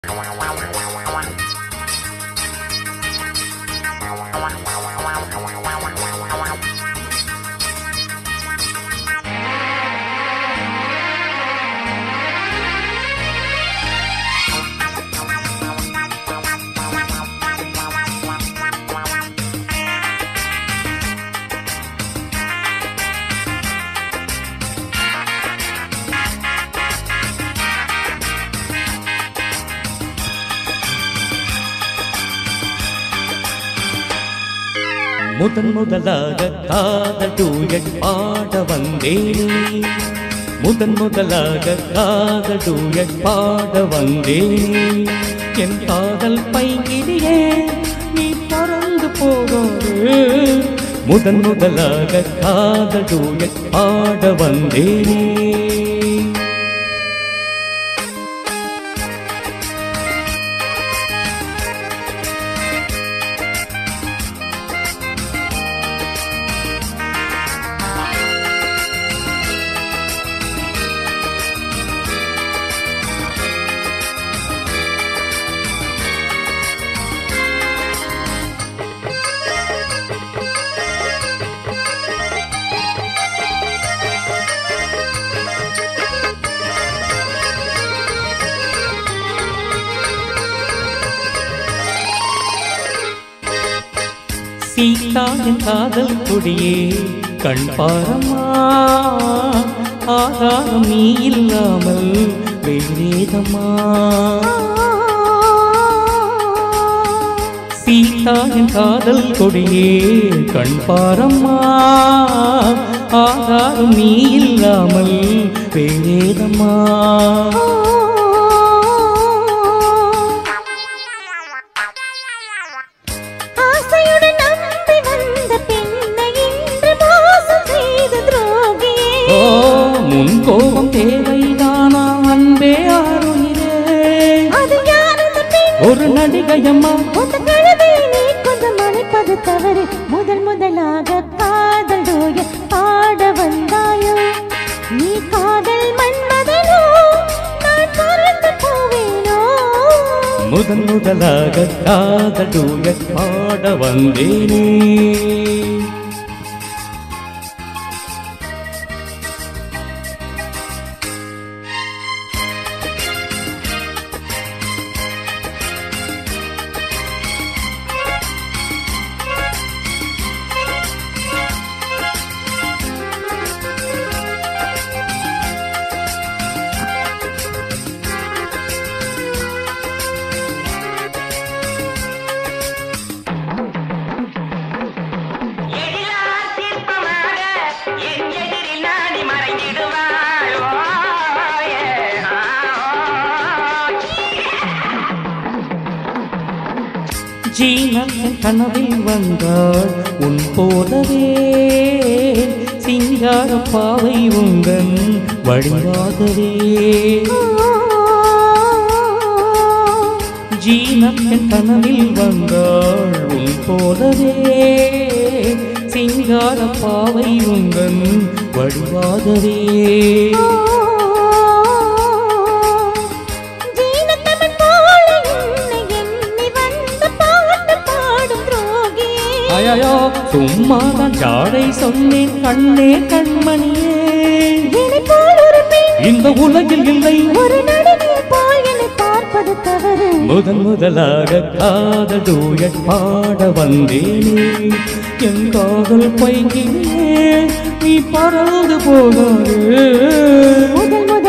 முதன் முதலாக காதல் டூயட் பாட வந்தேனே முதன் முதலாக காதல் டூயட் பாட வந்தேனே என் காதல் பைங்கிடியே நீ பறந்து போகாது முதன் முதலாக காதல் டூயட் பாட வந்தேனே சீதா என் காதல் கொடியே கண் பாரம்மா ஆதாரம் நீ இல்லாமல் வேறேதம்மா சீதா என் காதல் கொடியே கண் பாரம்மா ஆதாரம் நீ இல்லாமல் வேறேதம்மா ஆசையுடன் நம்பி வந்த பெண்ணை இன்று மோசம் செய்த துரோகியே ஓ முன் கோபம் தேவைதானா அன்பே ஆறுயிரே அது யார் அந்த பெண் ஒரு நடிகையம்மா உந்த கழுதை நீ கொஞ்சம் மறைப்பது தவறு முதல் முதலாக காதல் டோய பாட வந்தாயோ நீ காதல் மன்மதனோ நான் மறந்து போவேனோ முதன் முதலாக காதலுய பாட வந்தேனே எழிலார் சிற்பமாக என் எதிரில் நாடி மறைந்திடுவாள் ஓயே, ஆ, ஜீனா என் கனவில் வந்தாள் உன் போலவே சிங்கார பாவை உங்கள் வழியாகவே ஜீனன் என் கனவில் வந்தாள் உன் போலவே சிங்கார பாவை உங்கள் வழிவாகவே ஜீனத்தமிழ் போல என்னை எண்ணி வந்து பாட்டு பாடும் துரோகியே அயோ சும்மா நான் ஜாடை சொன்னேன் கண்ணே கண்மணியே என்னை போல் ஒரு பெண் இந்த உலகில் இல்லை ஒரு நடிகை போல் என்னை பார்ப்பது தவறு முதன் முதலாக காதல் டூயட் பாட வந்தேனே என் காதல் பைங்கிலே நீ பறந்து போகாது முதல்